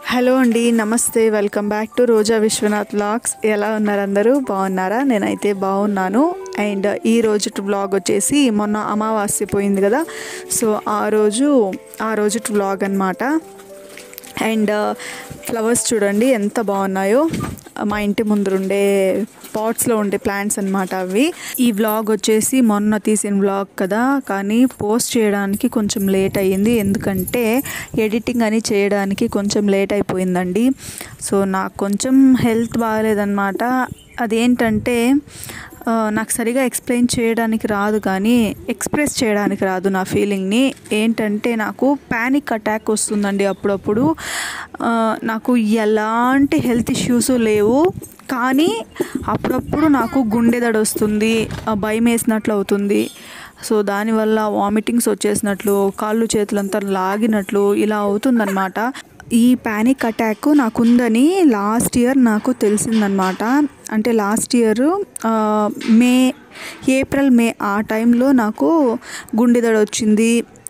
hello అండి నమస్తే welcome back to Roja Viswanath vlogs ఎలా ఉన్నారు అందరూ బాగున్నారా నేనైతే బాగున్నాను అండ్ ఈ రోజు వ్లాగ్ వచ్చేసి మొన్న అమావాస్య పోయింది కదా సో ఆ రోజు ఆ రోజు వ్లాగ్ అనమాట అండ్ ఫ్లవర్స్ చూడండి ఎంత బాగున్నాయో మా ఇంటి ముందరుండే పాట్స్లో ఉండే ప్లాంట్స్ అనమాట అవి ఈ వ్లాగ్ వచ్చేసి మొన్న తీసిన వ్లాగ్ కదా కానీ పోస్ట్ చేయడానికి కొంచెం లేట్ అయ్యింది ఎందుకంటే ఎడిటింగ్ అని చేయడానికి కొంచెం లేట్ అయిపోయిందండి సో నాకు కొంచెం హెల్త్ బాగాలేదన్నమాట అదేంటంటే ఆ, నాకు సరిగా ఎక్స్ప్లెయిన్ చేయడానికి రాదు కానీ ఎక్స్ప్రెస్ చేయడానికి రాదు నా ఫీలింగ్ని ఏంటంటే నాకు ప్యానిక్ అటాక్ వస్తుందండి అప్పుడప్పుడు ఆ, నాకు ఎలాంటి హెల్త్ ఇష్యూస్ లేవు కానీ అప్పుడప్పుడు నాకు గుండె దడ వస్తుంది ఆ, భయం వేసినట్లు అవుతుంది సో దానివల్ల వామిటింగ్స్ వచ్చేసినట్లు కాళ్ళు చేతులంతా లాగినట్లు ఇలా అవుతుందన్నమాట ఈ ప్యానిక్ అటాక్ నాకుందని లాస్ట్ ఇయర్ నాకు తెలిసిందనమాట అంటే last year May April May ఆ టైంలో నాకు గుండె దడ వచ్చింది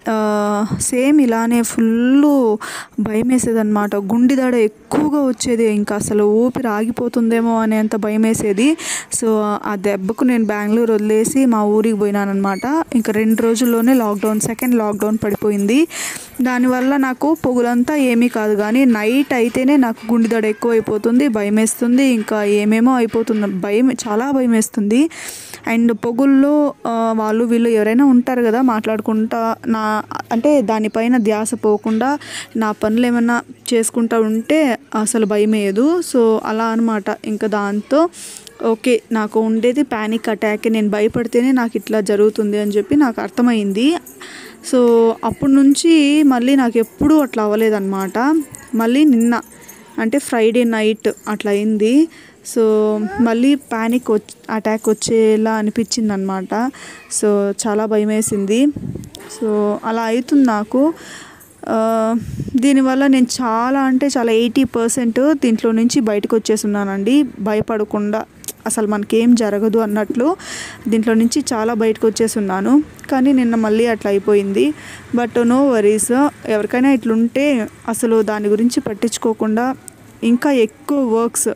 సేమ్ ఇలానే ఫుల్ భయం వేసేదన్నమాట గుండె దడ ఎక్కువగా వచ్చేది ఇంకా అసలు ఊపిరి ఆగిపోతుందేమో అనేంత భయం వేసేది సో ఆ దెబ్బకు నేను బెంగళూరు వదిలేసి మా ఊరికి పోయినానమాట ఇంకా రెండు రోజుల్లోనే లాక్డౌన్ సెకండ్ లాక్డౌన్ పడిపోయింది దానివల్ల నాకు పొగులంతా ఏమీ కాదు కానీ నైట్ అయితేనే నాకు గుండె దడ ఎక్కువ అయిపోతుంది భయం వేస్తుంది ఇంకా ఏమేమో అయిపోతుంది భయం చాలా భయం వేస్తుంది అండ్ పొగుల్లో ఆ, వాళ్ళు వీళ్ళు ఎవరైనా ఉంటారు కదా మాట్లాడుకుంటా నా అంటే దానిపైన ధ్యాస పోకుండా నా పనులు ఏమైనా చేసుకుంటా ఉంటే అసలు భయం వేయదు సో అలా అనమాట ఇంకా దాంతో ఓకే నాకు ఉండేది ప్యానిక్ అటాక్ నేను భయపడితేనే నాకు ఇట్లా జరుగుతుంది అని చెప్పి నాకు అర్థమైంది సో అప్పటి నుంచి మళ్ళీ నాకు ఎప్పుడూ అట్లా అవ్వలేదన్నమాట మళ్ళీ నిన్న అంటే ఫ్రైడే నైట్ అట్లా అయింది సో మళ్ళీ ప్యానిక్ వచ్చి అటాక్ వచ్చేలా అనిపించింది అనమాట సో చాలా భయం వేసింది సో అలా అవుతుంది నాకు ఆ, దీనివల్ల నేను చాలా అంటే చాలా ఎయిటీ పర్సెంట్ దీంట్లో నుంచి బయటకు వచ్చేస్తున్నానండి భయపడకుండా అసలు మనకేం జరగదు అన్నట్లు దీంట్లో నుంచి చాలా బయటకు వచ్చేస్తున్నాను కానీ నిన్న మళ్ళీ అట్లా అయిపోయింది బట్ నో వరీస్ ఎవరికైనా ఇట్లుంటే అసలు దాని గురించి పట్టించుకోకుండా ఇంకా ఎక్కువ వర్క్స్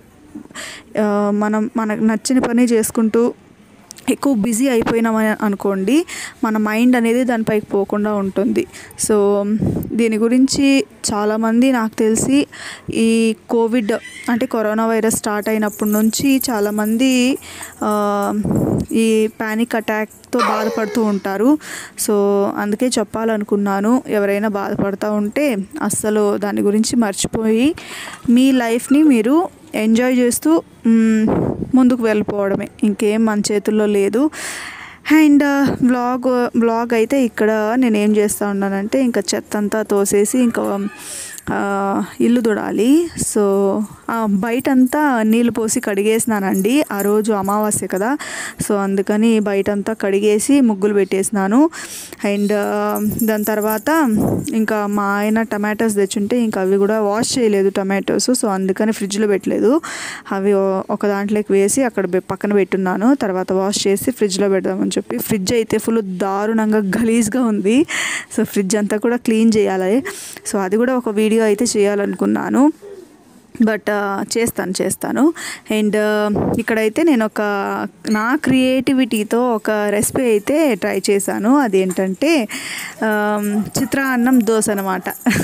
మనం మనకు నచ్చిన పని చేసుకుంటూ ఎక్కువ బిజీ అయిపోయినామని అనుకోండి మన మైండ్ అనేది దానిపైకి పోకుండా ఉంటుంది సో దీని గురించి చాలామంది నాకు తెలిసి ఈ కోవిడ్ అంటే కరోనా వైరస్ స్టార్ట్ అయినప్పటి నుంచి చాలామంది ఆ, ఈ ప్యానిక్ అటాక్తో బాధపడుతూ ఉంటారు సో అందుకే చెప్పాలనుకున్నాను ఎవరైనా బాధపడుతూ ఉంటే అస్సలు దాని గురించి మర్చిపోయి మీ లైఫ్ని మీరు ఎంజాయ్ చేస్తూ మ్, ముందుకు వెళ్ళిపోవడమే ఇంకేం మన చేతుల్లో లేదు అండ్ బ్లాగ్ బ్లాగ్ అయితే ఇక్కడ నేను ఏం చేస్తూ ఉన్నానంటే ఇంకా చెత్త అంతా తోసేసి ఇంకా ఆ, ఇల్లు తుడాలి సో ఆ, బయటంతా నీళ్ళు పోసి కడిగేసినానండి ఆ రోజు అమావాస్య కదా సో అందుకని బయటంతా కడిగేసి ముగ్గులు పెట్టేసినాను అండ్ దాని తర్వాత ఇంకా మా ఆయన టమాటోస్ తెచ్చుంటే ఇంకా అవి కూడా వాష్ చేయలేదు టమాటోస్ సో అందుకని ఫ్రిడ్జ్లో పెట్టలేదు అవి ఓ- ఒక దాంట్లోకి వేసి అక్కడ బె- పక్కన పెట్టున్నాను తర్వాత వాష్ చేసి ఫ్రిడ్జ్లో పెడదామని చెప్పి ఫ్రిడ్జ్ అయితే ఫుల్ దారుణంగా గలీజ్గా ఉంది సో ఫ్రిడ్జ్ అంతా కూడా క్లీన్ చేయాలి సో అది కూడా ఒక వీడియో అయితే చేయాలనుకున్నాను బట్ చేస్తాను చేస్తాను అండ్ ఇక్కడైతే నేను ఒక నా క్రియేటివిటీతో ఒక రెసిపీ అయితే ట్రై చేశాను అదేంటంటే ఆమ్, చిత్రాన్నం దోశ అనమాట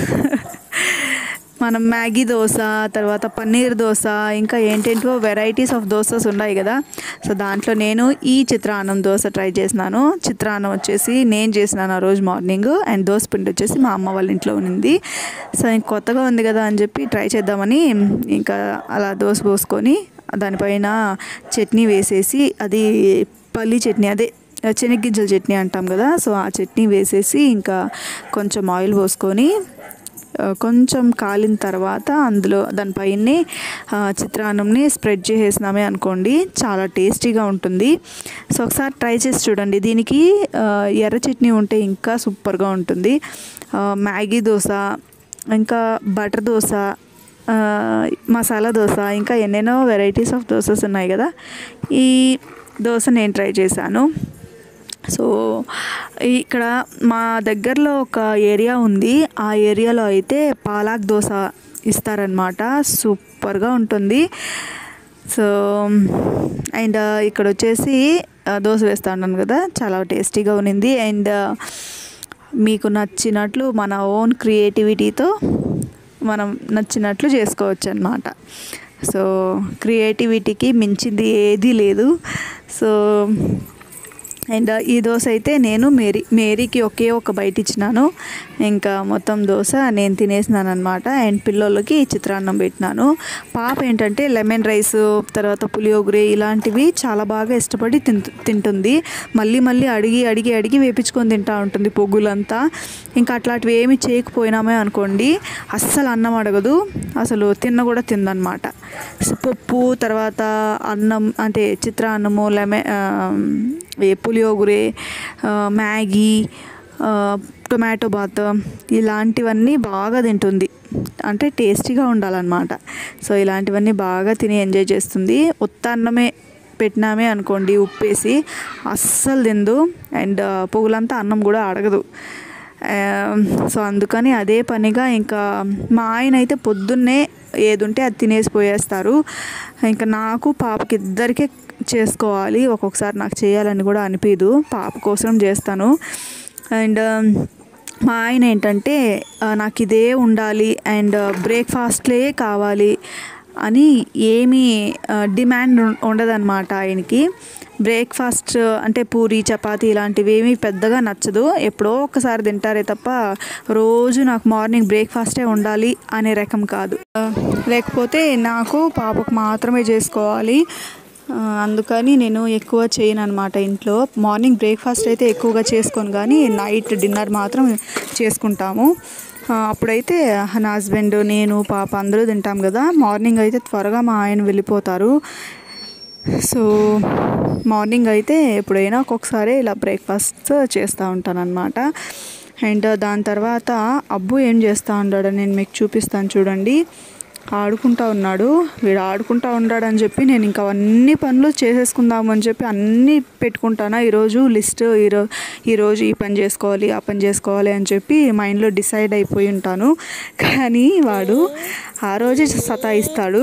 మనం మ్యాగీ దోశ తర్వాత పన్నీర్ దోశ ఇంకా ఏంటేంటో వెరైటీస్ ఆఫ్ దోసెస్ ఉన్నాయి కదా సో దాంట్లో నేను ఈ చిత్రాన్నం దోశ ట్రై చేసినాను చిత్రాన్నం వచ్చేసి నేను చేసినాను ఆ రోజు మార్నింగ్ అండ్ దోశ పిండి వచ్చేసి మా అమ్మ వాళ్ళ ఇంట్లో ఉంది సో ఇంక కొత్తగా ఉంది కదా అని చెప్పి ట్రై చేద్దామని ఇంకా అలా దోశ పోసుకొని దానిపైన చట్నీ వేసేసి అది పల్లి చట్నీ అదే శనగ్గింజల చట్నీ అంటాం కదా సో ఆ చట్నీ వేసేసి ఇంకా కొంచెం ఆయిల్ పోసుకొని ఆ, కొంచెం కాలిన తర్వాత అందులో దానిపైనే ఆ, చిత్రాన్నంని స్ప్రెడ్ చేసేసినామే అనుకోండి చాలా టేస్టీగా ఉంటుంది సో ఒకసారి ట్రై చేసి చూడండి దీనికి ఆ, ఎర్ర చట్నీ ఉంటే ఇంకా సూపర్గా ఉంటుంది ఆ, మ్యాగీ దోశ ఇంకా బటర్ దోశ ఆ, మసాలా దోశ ఇంకా ఎన్నెన్నో వెరైటీస్ ఆఫ్ దోసెస్ ఉన్నాయి కదా ఈ దోశ నేను ట్రై చేశాను సో ఇక్కడ మా దగ్గరలో ఒక ఏరియా ఉంది ఆ ఏరియాలో అయితే పాలాక్ దోశ ఇస్తారనమాట సూపర్గా ఉంటుంది సో అండ్ ఇక్కడ వచ్చేసి ఆ, దోశ వేస్తా ఉన్నాను కదా చాలా టేస్టీగా ఉన్నింది అండ్ మీకు నచ్చినట్లు మన ఓన్ క్రియేటివిటీతో మనం నచ్చినట్లు చేసుకోవచ్చు అనమాట సో క్రియేటివిటీకి మించింది ఏదీ లేదు సో అండ్ ఈ దోశ అయితే నేను మేరీ మేరీకి ఒకే ఒక బయట ఇచ్చినాను ఇంకా మొత్తం దోశ నేను తినేసినాను అనమాట అండ్ పిల్లలకి చిత్రాన్నం పెట్టినాను పాప ఏంటంటే లెమన్ రైస్ తర్వాత పులియోగరే ఇలాంటివి చాలా బాగా ఇష్టపడి తింటు తింటుంది మళ్ళీ మళ్ళీ అడిగి అడిగి అడిగి వేపించుకొని తింటా ఉంటుంది పొగ్గులంతా ఇంకా అట్లాంటివి ఏమి చేయకపోయినామే అనుకోండి అస్సలు అన్నం అడగదు అసలు తిన్న కూడా తిందనమాట పప్పు తర్వాత అన్నం అంటే చిత్రాన్నము లెమన్ ఏ పులియోగరే ఆ, మ్యాగీ ఆ, టొమాటో బాత్ ఇలాంటివన్నీ బాగా తింటుంది అంటే టేస్టీగా ఉండాలన్నమాట సో ఇలాంటివన్నీ బాగా తిని ఎంజాయ్ చేస్తుంది ఉత్త అన్నమే పెట్టినామే అనుకోండి ఉప్పేసి అస్సలు తిందు అండ్ పొగులంతా అన్నం కూడా అడగదు ఆ, సో అందుకని అదే పనిగా ఇంకా మా ఆయన అయితే పొద్దున్నే ఏది ఉంటే అది తినేసి పోయేస్తారు ఇంకా నాకు పాపకి ఇద్దరికే చేసుకోవాలి ఒక్కొక్కసారి నాకు చేయాలని కూడా అనిపించదు పాప కోసం చేస్తాను అండ్ మా ఆయన ఏంటంటే ఆ, నాకు ఇదే ఉండాలి అండ్ బ్రేక్ఫాస్ట్లే కావాలి అని ఏమీ ఆ, డిమాండ్ ఉం- ఉండదన్నమాట ఆయనకి బ్రేక్ఫాస్ట్ అంటే పూరి చపాతీ ఇలాంటివి ఏమీ పెద్దగా నచ్చదు ఎప్పుడో ఒకసారి తింటారే తప్ప రోజు నాకు మార్నింగ్ బ్రేక్ఫాస్టే ఉండాలి అనే రకం కాదు ఆ, లేకపోతే నాకు పాపకు మాత్రమే చేసుకోవాలి ఆ, అందుకని నేను ఎక్కువ చేయను అనమాట ఇంట్లో మార్నింగ్ బ్రేక్ఫాస్ట్ అయితే ఎక్కువగా చేసుకోను కానీ నైట్ డిన్నర్ మాత్రం చేసుకుంటాము ఆ, అప్పుడైతే నా హస్బెండ్ నేను పాప అందరూ తింటాం కదా మార్నింగ్ అయితే త్వరగా మా ఆయన వెళ్ళిపోతారు సో మార్నింగ్ అయితే ఎప్పుడైనా ఒక్కొక్కసారి ఇలా బ్రేక్ఫాస్ట్ చేస్తూ ఉంటాను అనమాట అండ్ దాని తర్వాత అబ్బు ఏం చేస్తూ ఉన్నాడో నేను మీకు చూపిస్తాను చూడండి ఆడుకుంటా ఉన్నాడు వీడు ఆడుకుంటా ఉన్నాడని చెప్పి నేను ఇంకా అన్ని పనులు చేసేసుకుందాము అని చెప్పి అన్నీ పెట్టుకుంటానా ఈరోజు లిస్ట్ ఈరో ఈరోజు ఈ పని చేసుకోవాలి ఆ పని చేసుకోవాలి అని చెప్పి మైండ్లో డిసైడ్ అయిపోయి ఉంటాను కానీ వాడు ఆ రోజే సతాయిస్తాడు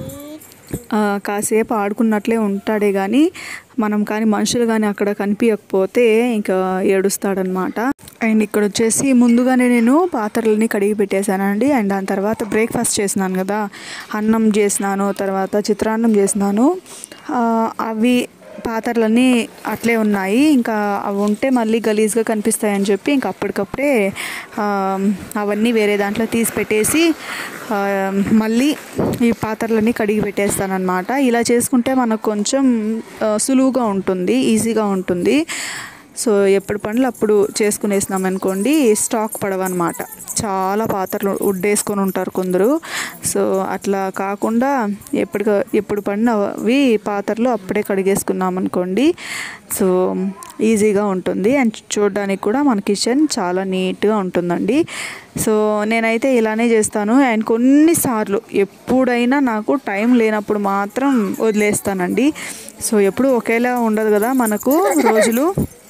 ఆ, కాసేపు ఆడుకున్నట్లే ఉంటాడే కానీ మనం కానీ మనుషులు కానీ అక్కడ కనిపించకపోతే ఇంకా ఏడుస్తాడనమాట అండ్ ఇక్కడ వచ్చేసి ముందుగానే నేను పాత్రలని కడిగి పెట్టేశానండి అండ్ దాని తర్వాత బ్రేక్ఫాస్ట్ చేసినాను కదా అన్నం చేసినాను తర్వాత చిత్రాన్నం చేసినాను ఆ, అవి పాత్రలన్నీ అట్లే ఉన్నాయి ఇంకా అవి ఉంటే మళ్ళీ గలీజ్గా కనిపిస్తాయని చెప్పి ఇంకా అప్పటికప్పుడే ఆ, అవన్నీ వేరే దాంట్లో తీసి పెట్టేసి ఆ, మళ్ళీ ఈ పాత్రలన్నీ కడిగి పెట్టేస్తానన్నమాట ఇలా చేసుకుంటే మనకు కొంచెం ఆ, సులువుగా ఉంటుంది ఈజీగా ఉంటుంది సో ఎప్పుడు పనులు అప్పుడు చేసుకునేసినాం అనుకోండి స్టాక్ పడవన్నమాట చాలా పాత్రలు ఉడ్డేసుకొని ఉంటారు కొందరు సో అట్లా కాకుండా ఎప్పుడు ఎప్పుడు పడినవి పాత్రలు అప్పుడే కడిగేసుకున్నాం అనుకోండి సో ఈజీగా ఉంటుంది అండ్ చూడడానికి కూడా మన కిచెన్ చాలా నీట్గా ఉంటుందండి సో నేనైతే ఇలానే చేస్తాను అండ్ కొన్నిసార్లు ఎప్పుడైనా నాకు టైం లేనప్పుడు మాత్రం వదిలేస్తానండి సో ఎప్పుడు ఒకేలా ఉండదు కదా మనకు రోజులు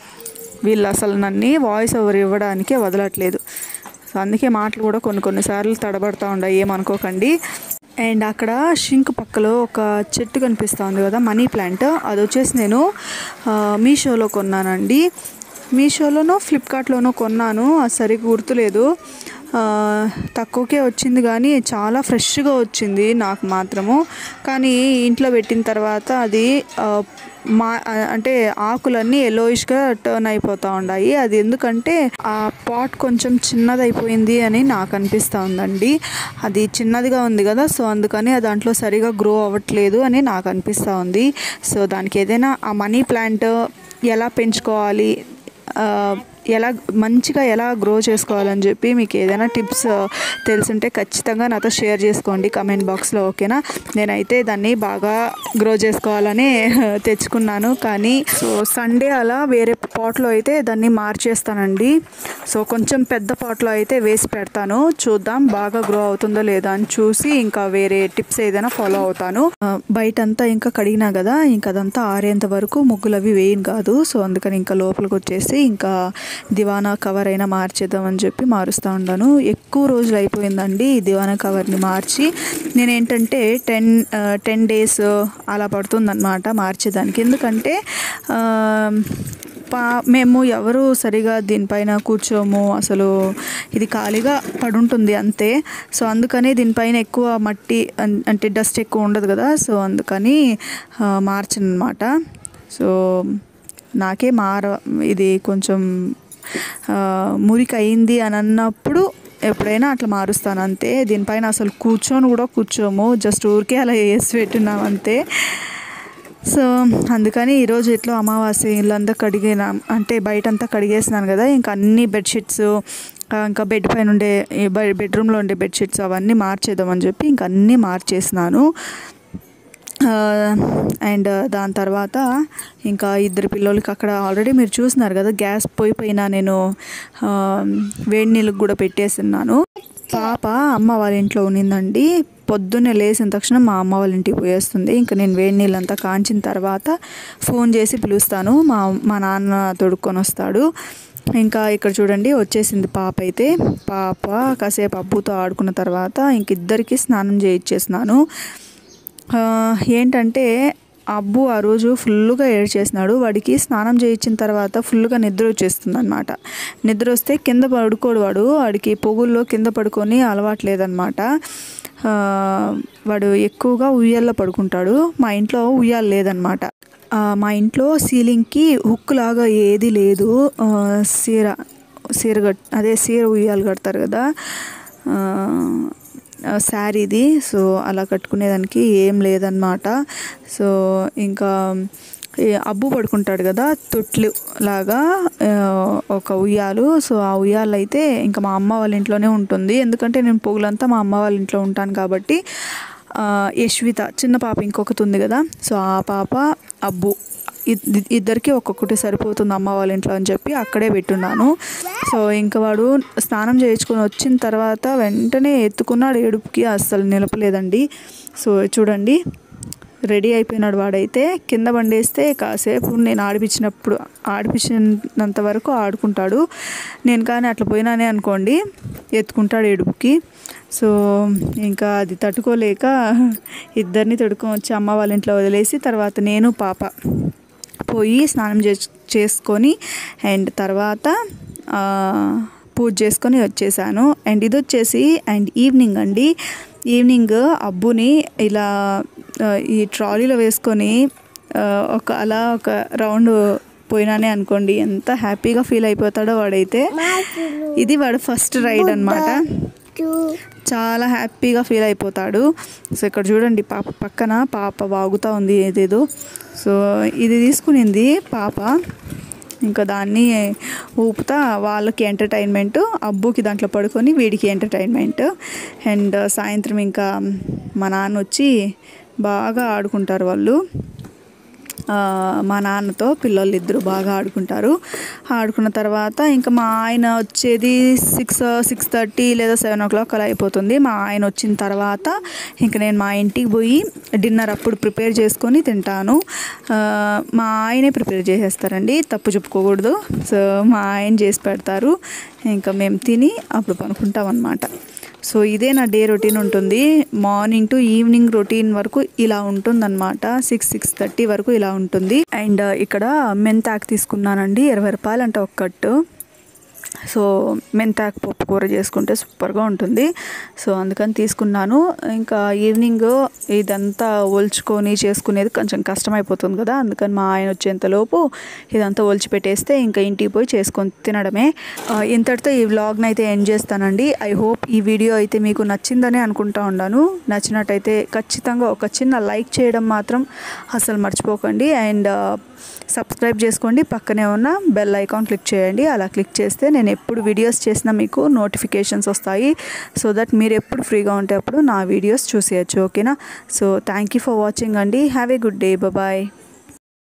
వీళ్ళు అసలు నన్ను వాయిస్ ఓవర్ ఇవ్వడానికే వదలట్లేదు సో అందుకే మాటలు కూడా కొన్ని కొన్నిసార్లు తడబడతా ఉన్నాయి ఏమనుకోకండి అండ్ అక్కడ షింక్ పక్కలో ఒక చెట్టు కనిపిస్తూ ఉంది కదా మనీ ప్లాంట్ అది వచ్చేసి నేను ఆ, మీషోలో కొన్నానండి మీషోలోనో ఫ్లిప్కార్ట్లోనో కొన్నాను అది సరిగ్గా గుర్తులేదు ఆ, తక్కువకే వచ్చింది కానీ చాలా ఫ్రెష్గా వచ్చింది నాకు మాత్రము కానీ ఇంట్లో పెట్టిన తర్వాత అది ఆ, మా అంటే ఆకులన్నీ ఎల్లోయిష్గా టర్న్ అయిపోతూ ఉన్నాయి అది ఎందుకంటే ఆ పాట్ కొంచెం చిన్నదైపోయింది అని నాకు అనిపిస్తూ ఉందండి అది చిన్నదిగా ఉంది కదా సో అందుకని ఆ దాంట్లో సరిగా గ్రో అవ్వట్లేదు అని నాకు అనిపిస్తూ ఉంది సో దానికి ఏదైనా ఆ మనీ ప్లాంట్ ఎలా పెంచుకోవాలి ఆ, ఎలా మంచిగా ఎలా గ్రో చేసుకోవాలని చెప్పి మీకు ఏదైనా టిప్స్ తెలుసుంటే ఖచ్చితంగా నాతో షేర్ చేసుకోండి కమెంట్ బాక్స్లో ఓకేనా నేనైతే దాన్ని బాగా గ్రో చేసుకోవాలని తెచ్చుకున్నాను కానీ సో సండే అలా వేరే పాట్లో అయితే దాన్ని మార్చేస్తానండి సో కొంచెం పెద్ద పాట్లో అయితే వేసి పెడతాను చూద్దాం బాగా గ్రో అవుతుందో లేదో అని చూసి ఇంకా వేరే టిప్స్ ఏదైనా ఫాలో అవుతాను ఆ, బయటంతా ఇంకా కడిగినా కదా ఇంకా అదంతా ఆరేంత వరకు ముగ్గులు అవి వేయను కాదు సో అందుకని ఇంకా లోపలికి వచ్చేసి ఇంకా దివానా కవర్ అయినా మార్చేద్దామని చెప్పి మారుస్తూ ఉన్నాను ఎక్కువ రోజులు అయిపోయిందండి ఈ దివానా కవర్ని మార్చి నేనేంటంటే టెన్ టెన్ డేస్ అలా పడుతుందన్నమాట మార్చేదానికి ఎందుకంటే ఆ, పా మేము ఎవరు సరిగా దీనిపైన కూర్చోము అసలు ఇది ఖాళీగా పడుంటుంది అంతే సో అందుకని దీనిపైన ఎక్కువ మట్టి అన్- అంటే డస్ట్ ఎక్కువ ఉండదు కదా సో అందుకని మార్చను అనమాట సో నాకే మార ఇది కొంచెం ఆ, మురికి అయింది అని అన్నప్పుడు ఎప్పుడైనా అట్లా మారుస్తాను అంతే దీనిపైన అసలు కూర్చొని కూడా కూర్చోము జస్ట్ ఊరికే అలా వేసి పెట్టున్నాం అంతే సో అందుకని ఈరోజు ఇట్లా అమావాస్య ఇల్లంతా కడిగిన అంటే బయటంతా కడిగేసినాను కదా ఇంకా అన్ని బెడ్షీట్స్ ఇంకా బెడ్ పైన ఉండే ఈ బె- బెడ్రూమ్లో ఉండే బెడ్షీట్స్ అవన్నీ మార్చేద్దామని చెప్పి ఇంకా అన్నీ మార్చేసినాను అండ్ దాని తర్వాత ఇంకా ఇద్దరు పిల్లలకి అక్కడ ఆల్రెడీ మీరు చూస్తున్నారు కదా గ్యాస్ పొయ్యి పైన నేను ఆ, వేడి నీళ్ళకి కూడా పెట్టేస్తున్నాను పాప అమ్మ వాళ్ళ ఇంట్లో ఉన్నిందండి పొద్దున్నే లేచిన తక్షణం మా అమ్మ వాళ్ళ ఇంటికి పోయేస్తుంది ఇంకా నేను వేడి నీళ్ళంతా కాంచిన తర్వాత ఫోన్ చేసి పిలుస్తాను మా మా నాన్న తొడుక్కొని వస్తాడు ఇంకా ఇక్కడ చూడండి వచ్చేసింది పాప అయితే పాప కాసేపు అబ్బుతో ఆడుకున్న తర్వాత ఇంక ఇద్దరికి స్నానం చేయించేసినాను ఆ, ఏంటంటే అబ్బు ఆ రోజు ఫుల్గా ఏడ్చేసినాడు వాడికి స్నానం చేయించిన తర్వాత ఫుల్గా నిద్ర వచ్చేస్తుంది అనమాట నిద్ర వస్తే కింద పడుకోడు వాడు వాడికి పొగుల్లో కింద పడుకొని అలవాటు లేదనమాట ఆ, వాడు ఎక్కువగా ఉయ్యాల్లో పడుకుంటాడు మా ఇంట్లో ఉయ్యాల లేదనమాట ఆ, మా ఇంట్లో సీలింగ్కి హుక్ లాగా ఏది లేదు ఆ, సీర సీర కట్ అదే సీర ఉయ్యాలు కడతారు కదా ఆ, ఆ, శారీది సో అలా కట్టుకునేదానికి ఏం లేదనమాట సో ఇంకా ఈ అబ్బు పడుకుంటాడు కదా తొట్లు లాగా ఆ, ఒక ఉయ్యాలు సో ఆ ఉయ్యాలు అయితే ఇంకా మా అమ్మ వాళ్ళ ఇంట్లోనే ఉంటుంది ఎందుకంటే నేను పొగులంతా మా అమ్మ వాళ్ళ ఇంట్లో ఉంటాను కాబట్టి ఆ, యశ్విత చిన్న పాప ఇంకొకటి ఉంది కదా సో ఆ పాప అబ్బు ఇద్- ఇద్దరికి ఒక్కొక్కటి సరిపోతుంది అమ్మ వాళ్ళ ఇంట్లో అని చెప్పి అక్కడే పెట్టున్నాను సో ఇంకా వాడు స్నానం చేయించుకొని వచ్చిన తర్వాత వెంటనే ఎత్తుకున్నాడు ఏడుపుకి అస్సలు నిలపలేదండి సో చూడండి రెడీ అయిపోయినాడు వాడైతే కింద బండేస్తే కాసేపు నేను ఆడిపించినప్పుడు ఆడిపించినంత వరకు ఆడుకుంటాడు నేను కానీ అట్లా పోయినానే అనుకోండి ఎత్తుకుంటాడు ఏడుపుకి సో ఇంకా అది తట్టుకోలేక ఇద్దరిని తొడుకొని వచ్చి అమ్మ వాళ్ళ ఇంట్లో వదిలేసి తర్వాత నేను పాప పోయి స్నానం చేస్ చేసుకొని అండ్ తర్వాత ఆ, పూజ చేసుకొని వచ్చేసాను అండ్ ఇది వచ్చేసి అండ్ ఈవినింగ్ అండి ఈవినింగ్ అబ్బుని ఇలా ఆ, ఈ ట్రాలీలో వేసుకొని ఆ, ఒక అలా ఒక రౌండ్ పోయినానే అనుకోండి ఎంత హ్యాపీగా ఫీల్ అయిపోతాడో వాడైతే ఇది వాడు ఫస్ట్ రైడ్ అనమాట చాలా హ్యాపీగా ఫీల్ అయిపోతాడు సో ఇక్కడ చూడండి పాప పక్కన పాప వాగుతూ ఉంది ఏదేదో సో ఇది తీసుకునింది పాప ఇంకా దాన్ని ఊపుతా వాళ్ళకి ఎంటర్టైన్మెంట్ అబ్బుకి దాంట్లో పడుకొని వీడికి ఎంటర్టైన్మెంట్ అండ్ సాయంత్రం ఇంకా మా నాన్న వచ్చి బాగా ఆడుకుంటారు వాళ్ళు ఆ, మా నాన్నతో పిల్లలు ఇద్దరు బాగా ఆడుకుంటారు ఆడుకున్న తర్వాత ఇంకా మా ఆయన వచ్చేది సిక్స్ సిక్స్ థర్టీ లేదా సెవెన్ ఓ క్లాక్ అలా అయిపోతుంది మా ఆయన వచ్చిన తర్వాత ఇంకా నేను మా ఇంటికి పోయి డిన్నర్ అప్పుడు ప్రిపేర్ చేసుకొని తింటాను ఆ, మా ఆయనే ప్రిపేర్ చేసేస్తారండి తప్పు చెప్పుకోకూడదు సో మా ఆయన చేసి పెడతారు ఇంకా మేము తిని అప్పుడు పనుకుంటాం అన్నమాట సో ఇదే నా డే రొటీన్ ఉంటుంది మార్నింగ్ టు ఈవినింగ్ రొటీన్ వరకు ఇలా ఉంటుందన్నమాట సిక్స్ సిక్స్ థర్టీ వరకు ఇలా ఉంటుంది అండ్ ఇక్కడ మెంతాకు తీసుకున్నానండి ఇరవై రూపాయలు అంటే ఒక కట్టు సో మెంతాకు పప్పు కూర చేసుకుంటే సూపర్గా ఉంటుంది సో అందుకని తీసుకున్నాను ఇంకా ఈవినింగ్ ఇదంతా ఒల్చుకొని చేసుకునేది కొంచెం కష్టమైపోతుంది కదా అందుకని మా ఆయన వచ్చేంతలోపు ఇదంతా ఒలిచి పెట్టేస్తే ఇంకా ఇంటికి పోయి చేసుకొని తినడమే ఆ, ఇంతటితో ఈ వ్లాగ్ని అయితే ఎండ్ చేస్తానండి ఐ హోప్ ఈ వీడియో అయితే మీకు నచ్చిందని అనుకుంటా ఉన్నాను నచ్చినట్టయితే ఖచ్చితంగా ఒక చిన్న లైక్ చేయడం మాత్రం అసలు మర్చిపోకండి అండ్ సబ్స్క్రైబ్ చేసుకోండి పక్కనే ఉన్న బెల్ ఐకాన్ క్లిక్ చేయండి అలా క్లిక్ చేస్తే నేను ఎప్పుడు వీడియోస్ చేసినా మీకు నోటిఫికేషన్స్ వస్తాయి సో దట్ మీరు ఎప్పుడు ఫ్రీగా ఉంటే అప్పుడు నా వీడియోస్ చూసేయచ్చు ఓకేనా so thank you for watching అండి have a good day bye